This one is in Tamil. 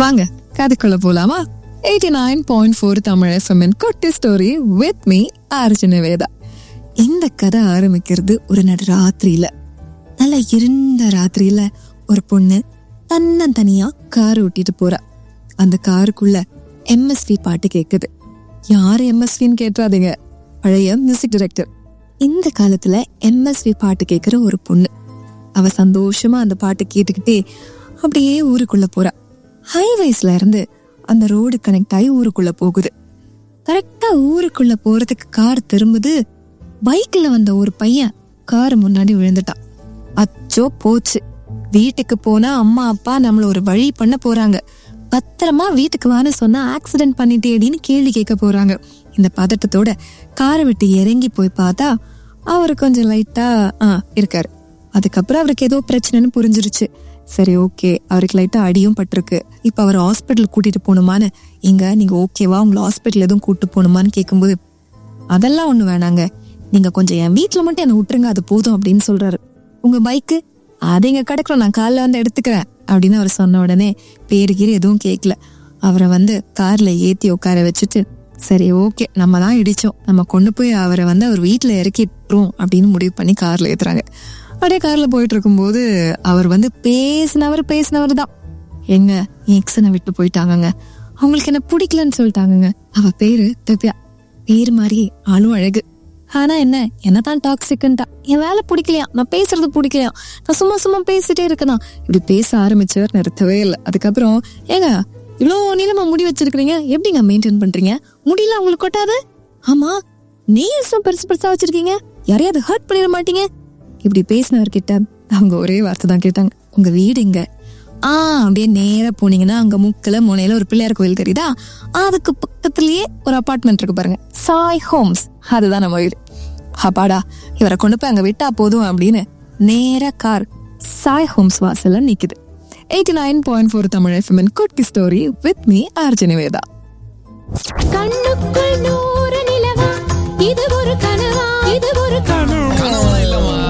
வாங்க கதைக்குள்ள போலாமா eighty nine point four Tamil எஃப்எம்என் குட்டி story with me Arjuna Veda இந்த கதை ஆரம்பிக்கிறது ஒரு நடு ராத்திரியில நல்ல இருண்ட ராத்திரியில ஒரு பொண்ணு தன்னந்தனியா கார் ஓட்டிட்டு போறா அந்த காருக்குள்ள எம்எஸ்வி பாட்டு கேக்குது யார் எம்எஸ்வின்னு கேட்டுறாதீங்க பழைய மியூசிக் டைரக்டர் இந்த காலத்துல எம்எஸ்வி பாட்டு கேட்குற ஒரு பொண்ணு அவ சந்தோஷமா அந்த பாட்டு கேட்டுக்கிட்டே அப்படியே ஊருக்குள்ள போறா ஹைவேஸ்ல இருந்து அந்த ரோடு கனெக்ட் ஆகி ஊருக்குள்ள போகுது கரெக்டா ஊருக்குள்ள போறதுக்கு கார் திரும்புது பைக்ல வந்த ஒரு பையன் கார் முன்னாடி விழுந்துட்டான் அச்சோ போச்சு வீட்டுக்கு போனா அம்மா அப்பா நம்மள ஒரு வழி பண்ண போறாங்க பத்திரமா வீட்டுக்கு வான்னு சொன்னா ஆக்சிடென்ட் பண்ணிட்டேடின்னு கேள்வி கேட்க போறாங்க இந்த பதட்டத்தோட காரை விட்டு இறங்கி போய் பார்த்தா அவர் கொஞ்சம் லைட்டா ஆ இருக்காரு அதுக்கப்புறம் அவருக்கு ஏதோ பிரச்சனைன்னு புரிஞ்சிருச்சு சரி ஓகே அவருக்கு லைட்டா அடியும் பட்டிருக்கு இப்ப அவர் ஹாஸ்பிட்டல் கூட்டிட்டு போகணுமான்னு இங்க நீங்க ஓகேவா உங்களை ஹாஸ்பிட்டல் எதுவும் கூட்டு போகணுமான்னு கேட்கும்போது அதெல்லாம் ஒண்ணு வேணாங்க நீங்க கொஞ்சம் என் வீட்டுல மட்டும் என்ன விட்டுருங்க அது போதும் அப்படின்னு சொல்றாரு உங்க பைக்கு அதை இங்க கிடக்குறோம் நான் காலைல வந்து எடுத்துக்கிறேன் அப்படின்னு அவர் சொன்ன உடனே பேரு கீரு எதுவும் கேட்கல அவரை வந்து கார்ல ஏத்தி உட்கார வச்சுட்டு சரி ஓகே நம்ம தான் இடிச்சோம் நம்ம கொண்டு போய் அவரை வந்து அவர் வீட்டுல இறக்கிட்டுரும் அப்படின்னு முடிவு பண்ணி கார்ல ஏத்துறாங்க அப்படியே கார்ல போயிட்டு இருக்கும்போது அவர் வந்து பேசினவர் பேசினவர் தான் எங்க என் எக்ஸனை விட்டு போயிட்டாங்கங்க அவங்களுக்கு என்ன பிடிக்கலன்னு சொல்லிட்டாங்கங்க அவ பேரு திவ்யா பேர் மாதிரி ஆளும் அழகு ஆனா என்ன என்னதான் டாக்ஸிக்குன்ட்டா என் வேலை பிடிக்கலையா நான் பேசுறது பிடிக்கலையா நான் சும்மா சும்மா பேசிட்டே இருக்கனா இப்படி பேச ஆரம்பிச்சவர் நிறுத்தவே இல்லை அதுக்கப்புறம் ஏங்க இவ்வளோ நீளமா முடி வச்சிருக்கீங்க எப்படிங்க மெயின்டைன் பண்றீங்க முடியல உங்களுக்கு கொட்டாது ஆமா நீயும் பெருசு பெருசா வச்சிருக்கீங்க யாரையாவது ஹர்ட் பண்ணிட மாட்டீங்க இப்படி பேசினவர்கிட்ட அவங்க ஒரே வார்த்தை தான் கேட்டாங்க உங்க வீடு எங்க ஆ அப்படியே நேரா போனீங்கன்னா அங்க முக்கில முனையில ஒரு பிள்ளையார் கோயில் தெரியுதா அதுக்கு பக்கத்துலயே ஒரு அபார்ட்மெண்ட் இருக்கு பாருங்க சாய் ஹோம்ஸ் அதுதான் நம்ம வீடு அப்பாடா இவரை கொண்டு போய் அங்க விட்டா போதும் அப்படின்னு நேரா கார் சாய் ஹோம்ஸ் வாசல்ல நிக்குது eighty nine point four Tamil எஃப்எம்என் குட்டி story with me Arjuni Veda கண்ணுக்குள் நூறு நிலவா இது ஒரு கனவா இது ஒரு கனவா கனவா இல்லம்மா